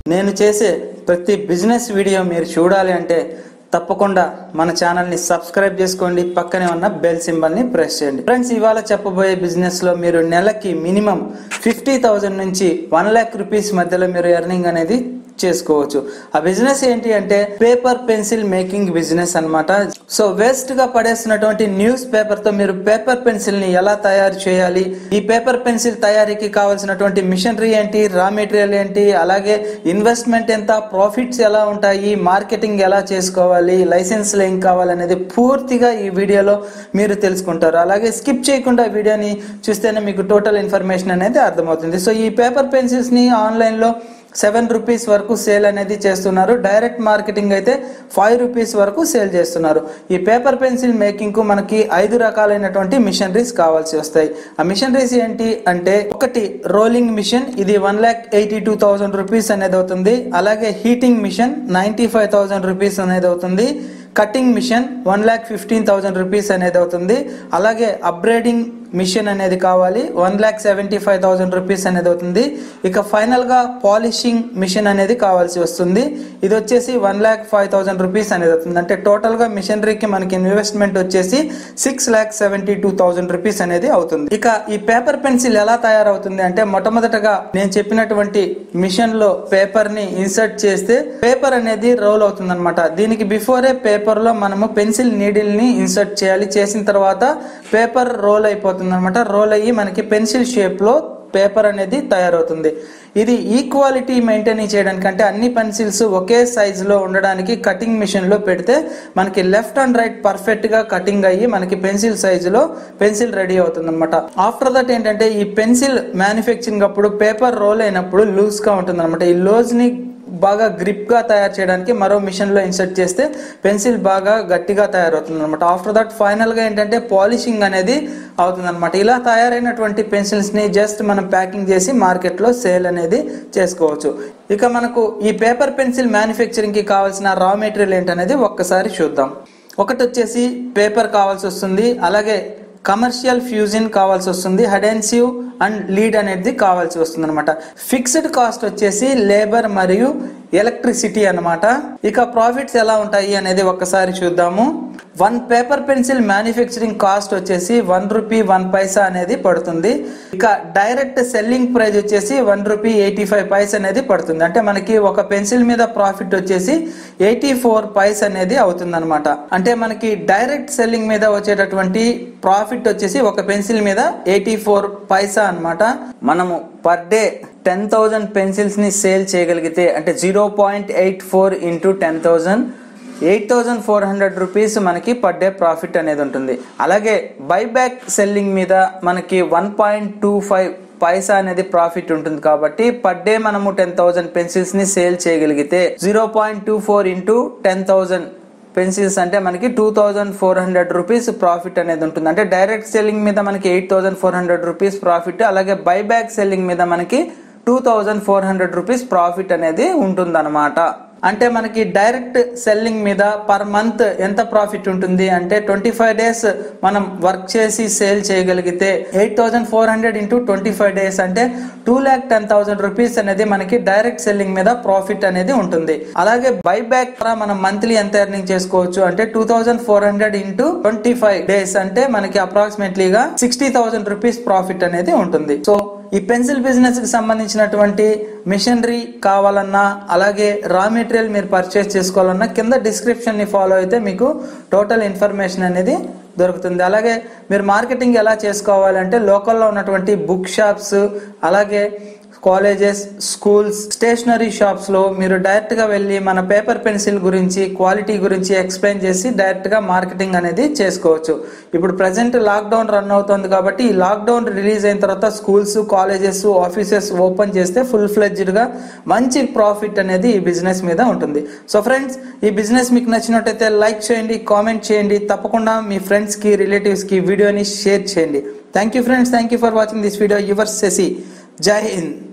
నేను చేసే ప్రతి బిజినెస్ వీడియో మీరు చూడాలి అంటే తప్పకుండా మన ఛానల్ని సబ్స్క్రైబ్ చేసుకోండి పక్కనే ఉన్న బెల్ సింబల్ని ప్రెస్ చేయండి ఫ్రెండ్స్ ఇవాళ చెప్పబోయే బిజినెస్లో మీరు నెలకి మినిమం ఫిఫ్టీ థౌజండ్ నుంచి వన్ ల్యాక్ రూపీస్ మధ్యలో మీరు ఎర్నింగ్ అనేది చేసుకోవచ్చు ఆ బిజినెస్ ఏంటి అంటే పేపర్ పెన్సిల్ మేకింగ్ బిజినెస్ అన్నమాట సో వేస్ట్ గా పడేస్తున్నటువంటి న్యూస్ పేపర్ తో మీరు పేపర్ పెన్సిల్ ని ఎలా తయారు చేయాలి ఈ పేపర్ పెన్సిల్ తయారీకి కావాల్సినటువంటి మిషనరీ ఏంటి రా మెటీరియల్ ఏంటి అలాగే ఇన్వెస్ట్మెంట్ ఎంత ప్రాఫిట్స్ ఎలా ఉంటాయి మార్కెటింగ్ ఎలా చేసుకోవాలి లైసెన్స్ ఏం కావాలనేది పూర్తిగా ఈ వీడియోలో మీరు తెలుసుకుంటారు అలాగే స్కిప్ చేయకుండా వీడియోని చూస్తేనే మీకు టోటల్ ఇన్ఫర్మేషన్ అనేది అర్థమవుతుంది సో ఈ పేపర్ పెన్సిల్స్ ని ఆన్లైన్ లో సెవెన్ రూపీస్ వరకు సేల్ అనేది చేస్తున్నారు డైరెక్ట్ మార్కెటింగ్ అయితే ఫైవ్ రూపీస్ వరకు సేల్ చేస్తున్నారు ఈ పేపర్ పెన్సిల్ మేకింగ్ కు మనకి ఐదు రకాలైనటువంటి మిషనరీస్ కావాల్సి వస్తాయి ఆ మిషనరీస్ ఏంటి అంటే ఒకటి రోలింగ్ మిషన్ ఇది one lakh eighty two thousand rupees అనేది అవుతుంది అలాగే heating machine ninety five thousand rupees అనేది అవుతుంది cutting machine one lakh fifteen thousand rupees అనేది అవుతుంది అలాగే అప్గ్రేడింగ్ మిషన్ అనేది కావాలి one lakh seventy five thousand rupees అనేది అవుతుంది ఇక ఫైనల్గా పాలిషింగ్ మిషన్ అనేది కావాల్సి వస్తుంది ఇది వచ్చేసి one lakh five thousand rupees అనేది అవుతుంది అంటే టోటల్గా మిషనరీకి మనకి ఇన్వెస్ట్మెంట్ వచ్చేసి six lakh seventy two thousand rupees అనేది అవుతుంది ఇక ఈ పేపర్ పెన్సిల్ ఎలా తయారవుతుంది అంటే మొట్టమొదటగా నేను చెప్పినటువంటి మిషన్ లో పేపర్ ని ఇన్సర్ట్ చేస్తే పేపర్ అనేది రోల్ అవుతుంది అనమాట దీనికి బిఫోరే పేపర్ లో మనము పెన్సిల్ నీడిల్ ని ఇన్సర్ట్ చేయాలి చేసిన తర్వాత పేపర్ రోల్ అయిపోతుంది అనమాట రోల్ అయ్యి మనకి పెన్సిల్ షేప్ లో పేపర్ అనేది తయారవుతుంది ఇది ఈక్వాలిటీ మెయింటైన్ చేయడానికి అంటే అన్ని పెన్సిల్స్ ఒకే సైజ్ లో ఉండడానికి కటింగ్ మిషన్ లో పెడితే మనకి లెఫ్ట్ అండ్ రైట్ పర్ఫెక్ట్ గా కటింగ్ అయ్యి మనకి పెన్సిల్ సైజు లో పెన్సిల్ రెడీ అవుతుంది అనమాట ఆఫ్టర్ దట్ ఏంటంటే ఈ పెన్సిల్ మ్యానుఫ్యాక్చరింగ్ అప్పుడు పేపర్ రోల్ అయినప్పుడు లూజ్ గా ఉంటుంది అనమాట ఈ లోజ్ ని బాగా గ్రిప్ గా తయారు చేయడానికి మరో మిషన్ లో ఇన్సర్ట్ చేస్తే పెన్సిల్ బాగా గట్టిగా తయారవుతుంది అనమాట ఆఫ్టర్ దట్ ఫైనల్ గా ఏంటంటే పాలిషింగ్ అనేది అవుతుంది అనమాట ఇలా తయారైనటువంటి పెన్సిల్స్ ని జస్ట్ మనం ప్యాకింగ్ చేసి మార్కెట్ లో సేల్ అనేది చేసుకోవచ్చు ఇక మనకు ఈ పేపర్ పెన్సిల్ మ్యానుఫ్యాక్చరింగ్ కి కావాల్సిన రా మెటీరియల్ ఏంటనేది ఒక్కసారి చూద్దాం ఒకటి వచ్చేసి పేపర్ కావాల్సి వస్తుంది అలాగే కమర్షియల్ ఫ్యూజన్ కావాల్సి వస్తుంది హెడెన్సివ్ అండ్ లీడ్ అనేది కావాల్సి వస్తుంది అనమాట ఫిక్స్డ్ కాస్ట్ వచ్చేసి లేబర్ మరియు ఎలక్ట్రిసిటీ అన్నమాట ఇక ప్రాఫిట్స్ ఎలా ఉంటాయి అనేది ఒక్కసారి చూద్దాము one paper pencil manufacturing cost వచ్చేసి వన్ రూపీ వన్ పైసా అనేది పడుతుంది ఇక డైరెక్ట్ సెల్లింగ్ ప్రైస్ వచ్చేసి one rupee eighty five paise అనేది పడుతుంది అంటే మనకి ఒక పెన్సిల్ మీద ప్రాఫిట్ వచ్చేసి ఎయిటీ ఫోర్ పైస్ అనేది అవుతుంది అనమాట అంటే మనకి డైరెక్ట్ సెల్లింగ్ మీద వచ్చేటటువంటి ప్రాఫిట్ వచ్చేసి ఒక పెన్సిల్ మీద ఎయిటీ ఫోర్ పైసా అనమాట మనము per day ten thousand pencils ని సేల్ చేయగలిగితే అంటే zero point eight four into ten thousand eight thousand four hundred rupees మనకి పర్ డే ప్రాఫిట్ అనేది ఉంటుంది అలాగే బైబ్యాక్ సెల్లింగ్ మీద మనకి one point two five paisa అనేది ప్రాఫిట్ ఉంటుంది కాబట్టి పర్ డే మనము టెన్ థౌసండ్ పెన్సిల్స్ ని సేల్ చేయగలిగితే zero point two four into ten thousand pencils అంటే మనకి two thousand four hundred rupees profit అనేది ఉంటుంది అంటే డైరెక్ట్ సెల్లింగ్ మీద మనకి eight thousand four hundred rupees profit అలాగే బైబ్యాక్ సెల్లింగ్ మీద మనకి two thousand four hundred rupees profit అనేది ఉంటుందన్నమాట అంటే మనకి డైరెక్ట్ సెల్లింగ్ మీద పర్ మంత్ ఎంత ప్రాఫిట్ ఉంటుంది అంటే ట్వంటీ ఫైవ్ డేస్ మనం వర్క్ చేసి సేల్ చేయగలిగితే eight thousand four hundred into twenty five days అంటే two lakh ten thousand rupees అనేది మనకి డైరెక్ట్ సెల్లింగ్ మీద ప్రాఫిట్ అనేది ఉంటుంది అలాగే బైబ్యాక్ ద్వారా మనం మంత్లీ ఎంత ఎర్నింగ్ చేసుకోవచ్చు అంటే two thousand four hundred into twenty five days అంటే మనకి అప్రాక్సిమేట్లీగా సిక్స్టీ థౌసండ్ రూపీస్ ప్రాఫిట్ అనేది ఉంటుంది సో ఈ పెన్సిల్ బిజినెస్ కి సంబంధించినటువంటి మిషనరీ కావాలన్నా అలాగే రా మెటీరియల్ మీరు పర్చేస్ చేసుకోవాలన్నా కింద డిస్క్రిప్షన్ ని ఫాలో అయితే మీకు టోటల్ ఇన్ఫర్మేషన్ అనేది దొరుకుతుంది అలాగే మీరు మార్కెటింగ్ ఎలా చేసుకోవాలంటే లోకల్లో ఉన్నటువంటి బుక్ షాప్స్ అలాగే కాలేజెస్ స్కూల్స్ స్టేషనరీ షాప్స్ లో మీరు డైరెక్ట్ గా వెళ్ళి మన పేపర్ పెన్సిల్ గురించి క్వాలిటీ గురించి ఎక్స్ప్లెయిన్ చేసి డైరెక్ట్ గా మార్కెటింగ్ అనేది చేసుకోవచ్చు ఇప్పుడు ప్రజెంట్ లాక్డౌన్ రన్ అవుతుంది కాబట్టి ఈ లాక్డౌన్ రిలీజ్ అయిన తర్వాత స్కూల్స్ కాలేజెస్ ఆఫీసెస్ ఓపెన్ చేస్తే ఫుల్ ఫ్లెడ్జ్డ్ గా మంచి ప్రాఫిట్ అనేది ఈ బిజినెస్ మీద ఉంటుంది సో ఫ్రెండ్స్ ఈ బిజినెస్ మీకు నచ్చినట్టయితే లైక్ చేయండి కామెంట్ చేయండి తప్పకుండా మీ ఫ్రెండ్స్ కి రిలేటివ్స్ కి వీడియోని షేర్ చేయండి thank you friends thank you for watching this video your సెసి జై హింద్